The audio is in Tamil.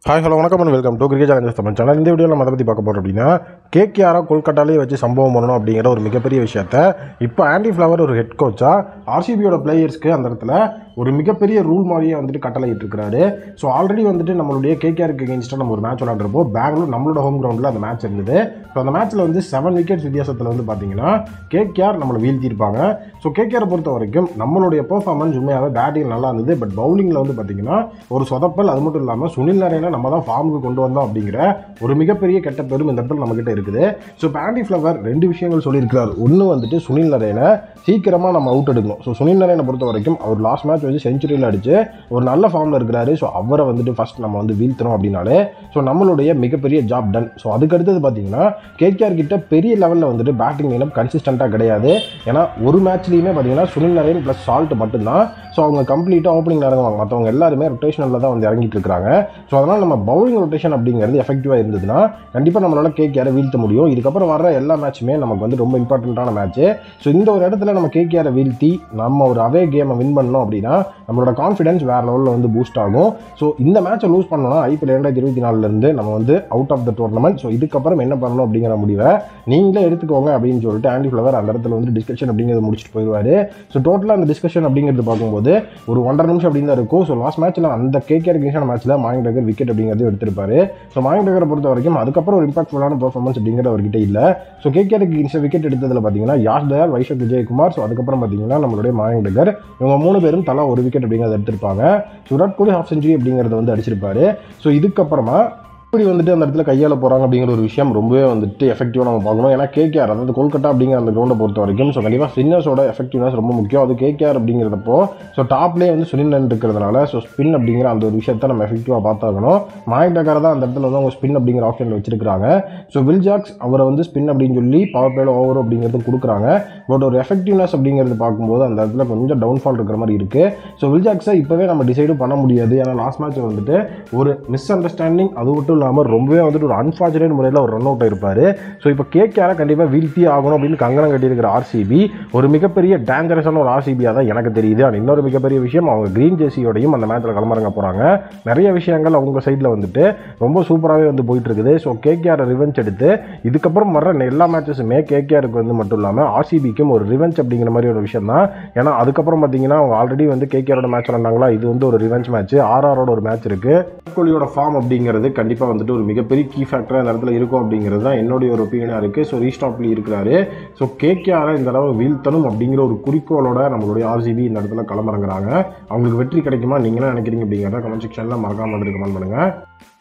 ஹாய் ஹலோ வணக்கம் and welcome to cricket challenges Tamil channel இந்த வீடியோவில் நம்ம அதை பற்றி பார்க்க போகிறோம் அப்படின்னா கேகேஆராக கொல்கட்டாலே வச்சு சம்பவம் பண்ணணும் அப்படிங்கிற ஒரு மிகப்பெரிய விஷயத்த இப்போ ஆண்டி ஃப்ளவர் ஒரு ஹெட் கோச்சாக ஆர்சிபியோட பிளேயர்ஸ்க்கு அந்த இடத்துல ஒரு மிகப்பெரிய ரூல் மாதிரியே வந்துட்டு கட்டளை இட்டிருக்கிறாரு ஸோ ஆல்ரெடி வந்துட்டு நம்மளுடைய கேகேஆருக்கு எகென்ஸ்டாக நம்ம ஒரு மேட்ச் விளாண்டுறப்போ பெங்களூர் நம்மளோட ஹோம் கிரவுண்டில் அந்த மேட்ச் இருந்தது ஸோ அந்த மேட்ச்சில் வந்து செவன் விக்கெட்ஸ் வித்தியாசத்தில் வந்து பார்த்தீங்கன்னா கேகேஆர் நம்மளை வீழ்த்தியிருப்பாங்க ஸோ கேகேஆரை பொறுத்த வரைக்கும் நம்மளுடைய பெர்ஃபார்மன்ஸ் உண்மையாகவே பேட்டிங் நல்லா இருந்தது பட் பவுலிங்கில் வந்து பார்த்தீங்கன்னா ஒரு சொதப்பல் அது மட்டும் இல்லாமல் சுனில் நரேனை நம்ம தான் ஃபார்முக்கு கொண்டு வந்தோம் அப்படிங்கிற ஒரு மிகப்பெரிய கெட்ட பெரும் இந்த இடத்துல நம்மக்கிட்ட இருக்குது ஸோ பேண்டி ஃப்ளவர் ரெண்டு விஷயங்கள் சொல்லியிருக்கிறார் ஒன்று வந்துட்டு சுனில் நரேனை சீக்கிரமாக நம்ம அவுட் எடுக்கணும் ஸோ சுனில் நரேனை பொறுத்த வரைக்கும் அவர் லாஸ்ட் மேட்ச் வந்து செஞ்சுரியில் அடிச்சு ஒரு நல்ல ஃபார்மில் இருக்கிறாரு ஸோ அவரை வந்துட்டு ஃபர்ஸ்ட் நம்ம வந்து வீழ்த்தணும் அப்படின்னாலே ஸோ நம்மளுடைய மிகப்பெரிய ஜாப் டன் ஸோ அதுக்கு அடுத்தது பார்த்தீங்கன்னா கேகேஆர் கிட்ட பெரிய லெவலில் வந்துட்டு பேட்டிங் லைனப் கன்சிஸ்டண்ட்டாக கிடையாது ஏன்னா ஒரு மேட்ச்லையுமே பார்த்தீங்கன்னா சுனில் நரேன் ப்ளஸ் சால்ட் மட்டும்தான் ஸோ அவங்க கம்ப்ளீட்டாக ஓப்பனிங் இறங்குவாங்க மற்றவங்க எல்லாருமே ரொட்டேஷனில் தான் வந்து இறங்கிட்டு இருக்காங்க ஸோ அதனால் நம்ம பவுலிங் ரொட்டேஷன் அப்படிங்கிறது எஃபெக்டிவாக இருந்ததுன்னா கண்டிப்பாக நம்மளால் கேகேஆரை வீழ்த்த முடியும் இதுக்கப்புறம் வர எல்லா மேட்சுமே நமக்கு வந்து ரொம்ப இம்பார்ட்டண்ட்டான மேட்ச்சு ஸோ இந்த ஒரு இடத்துல நம்ம கேகேஆரை வீழ்த்தி நம்ம ஒரு அவே கேமை வின் பண்ணோம் அப்படின்னா நம்மளோட கான்ஃபிடன்ஸ் வேறு லெவலில் வந்து பூஸ்ட் ஆகும் ஸோ இந்த மேட்சை லூஸ் பண்ணோம்னா ஐபிஎல் ரெண்டாயிரத்தி இருபத்தி நாலுலேருந்து நம்ம வந்து out of the tournament so இதுக்கப்புறம் என்ன பண்ணணும் அப்படிங்கிற முடிவை நீங்களே எடுத்துக்கோங்க அப்படின்னு சொல்லிட்டு ஆண்டி ஃப்ளவர் அந்த இடத்துல வந்து டிஸ்கஷன் அப்படிங்கிறது முடிச்சுட்டு போயிடுவார் ஸோ டோட்டலாக அந்த டிஸ்கஷன் அப்படிங்கிறது பார்க்கும்போது ஒரு ஒன்றரை நிமிஷம் அப்படின்னு தான் இருக்கும் ஸோ லாஸ்ட் மேட்ச்சில் அந்த கேகேஆர் கிங்ஸான மேட்ச்சில் மாயங் டகர் விக்கெட் அப்படிங்கிறது எடுத்திருப்பாரு ஸோ மாயங் டகரை பொறுத்த வரைக்கும் அதுக்கப்புறம் ஒரு இம்பாக்ட்ஃபுல்லான பெர்ஃபார்மன்ஸ் அப்படிங்கிற அவர்கிட்ட இல்லை ஸோ கேகேஆர் கிங்ஸ் விக்கெட் எடுத்ததில் பார்த்தீங்கன்னா யாஷ் தயார் வைஷக் விஜயகுமார் ஸோ அதுக்கப்புறம் பார்த்தீங்கன்னா நம்மளுடைய மாயங் டகர் இவங்க மூணு பேரும் தலா ஒரு விக்கெட் அப்படிங்கிறத எடுத்திருப்பாங்க so Virat Kohli half century அப்படிங்கிறத வந்து அடிச்சிருப்பாரு ஸோ இதுக்கப்புறமா இப்படி வந்துட்டு அந்த இடத்துல கையாள போகிறாங்க அப்படிங்கிற ஒரு விஷயம் ரொம்பவே வந்துட்டு எஃபெக்டிவாக நம்ம பார்க்கணும் ஏன்னா கேகேஆர் அதாவது கொல்கட்டா அப்படிங்கிற அந்த கிரௌண்டை பொறுத்த வரைக்கும் ஸோ கண்டிப்பாக ஸ்பின்னர்ஸோட எஃபெக்டிவ்னஸ் ரொம்ப முக்கியம் அது கேகேஆர் அப்படிங்கிறப்போ ஸோ டாப்லேயே வந்து சுனில் நன் இருக்கிறதுனால ஸோ ஸ்பின் அப்படிங்கிற அந்த ஒரு விஷயத்த நம்ம எஃபெக்டிவாக பார்த்தாகணும் மாயக் டக்கார தான் அந்த இடத்துல வந்து அவங்க ஸ்பின் அப்படிங்கிற ஆப்ஷன் வச்சிருக்காங்க ஸோ வில் ஜாக்ஸ் அவரை வந்து ஸ்பின் அப்படின்னு சொல்லி பவர் பிளேல ஓவர் அப்படிங்கிறது கொடுக்குறாங்க பட் ஒரு எஃபெக்டிவ்னஸ் அப்படிங்கிறது பார்க்கும்போது அந்த இடத்துல கொஞ்சம் டவுன்ஃபால் இருக்கிற மாதிரி இருக்குது ஸோ வில் ஜாக்ஸை இப்போவே நம்ம டிசைடும் பண்ண முடியாது ஏன்னா லாஸ்ட் மேட்ச் வந்துட்டு ஒரு மிஸ் அண்டர்ஸ்டாண்டிங் அது மட்டும் இல்லாமல் ரொம்பவே வந்துட்டு ஒரு அன்ஃபார்ச்சுனேட் முறையில் ஒரு ரன் அவுட் ஆயிருப்பாரு ஸோ இப்போ கேகேஆரை கண்டிப்பாக வீழ்த்தி ஆகணும் அப்படின்னு கங்கணம் கட்டியிருக்கிற ஆர்சிபி ஒரு மிகப்பெரிய டேஞ்சரஸான ஒரு ஆர்சிபியாக தான் எனக்கு தெரியுது அண்ட் இன்னொரு மிகப்பெரிய விஷயம் அவங்க க்ரீன் ஜெர்சியோடையும் அந்த மேட்ச்சில் களமிறங்க போகிறாங்க நிறைய விஷயங்கள் அவங்க சைடில் வந்துட்டு ரொம்ப சூப்பராகவே வந்து போயிட்டு இருக்குது ஸோ கேகேஆர் ரிவெஞ்ச் எடுத்து இதுக்கப்புறம் வர எல்லா மேட்சஸுமே கேகேஆருக்கு வந்து மட்டும் இல்லாமல் ஆர்சிபிக்கும் ஒரு ரிவெஞ்ச் அப்படிங்கிற மாதிரி ஒரு விஷயம் தான் ஏன்னா அதுக்கப்புறம் பார்த்தீங்கன்னா அவங்க ஆல்ரெடி வந்து கேகேஆரோட மேட்ச் விளாண்டாங்களா இது வந்து ஒரு ரிவெஞ்ச் மேட்ச் ஆர்ஆரோட ஒரு மேட்ச் இருக்குது விராட் கோலியோட ஃபார்ம் அப்படிங்கிறது கண்டிப்பாக வந்துட்டு ஒரு மிகப்பெரிய கீ ஃபேக்டராக இந்த இடத்துல இருக்கும் அப்படிங்கிறது தான் என்னுடைய ஒரு ஒப்பீனியனாக இருக்குது ஸோ ரீஸ்டாப்லி இருக்கிறாரு ஸோ கேகேஆரை இந்த தடவை வீழ்த்தணும் அப்படிங்கிற ஒரு குறிக்கோளோட நம்மளுடைய ஆர்சிபி இந்த இடத்துல களமிறங்குறாங்க அவங்களுக்கு வெற்றி கிடைக்குமா நீங்களும் நினைக்கிறீங்க அப்படிங்கிறத கமெண்ட் செக்ஷனில் மறக்காமல் வந்துட்டு கமெண்ட் பண்ணுங்கள்